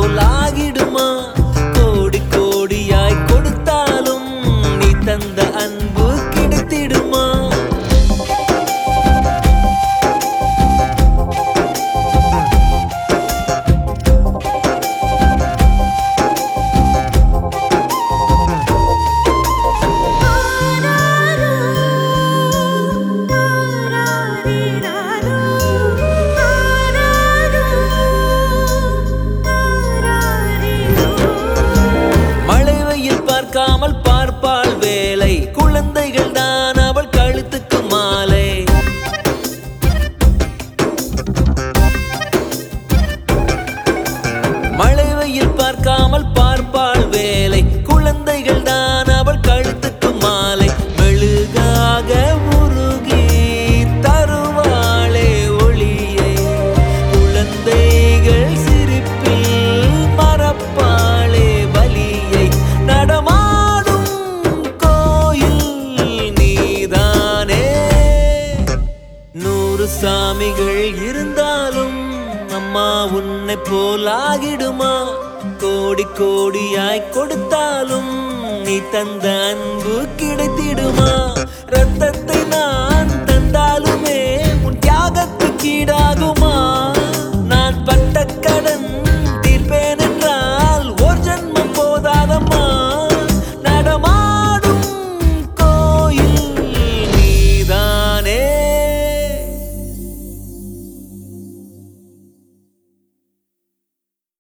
போல் ஆகிடுமா கோடி கோடியாய் கொடுத்தாலும் நீ தந்த அன்பு கிடைத்திடுமா மழை வெயில் பார்க்காமல் பார்ப்பாள் வேலை குழந்தைகள் தான் அவள் கழுத்துக்கு மாலை மழை வெயில் பார்க்காமல் பார்ப்பாள் வேலை குழந்தைகள் தான் அவள் கழுத்துக்கு மாலை மெழுகாக உருகி தருவாளே ஒளியை குழந்தைகள் சிரிப்பில் மறப்பாளே வலியை நடமாடும் கோயில் நீதானே நூறு சாமிகள் இருந்தாலும் அம்மா உன்னை போல் ஆகிடுமா கோடி கோடியாய் கொடுத்தாலும் நீ தந்த அன்பு கிடைத்திடுமா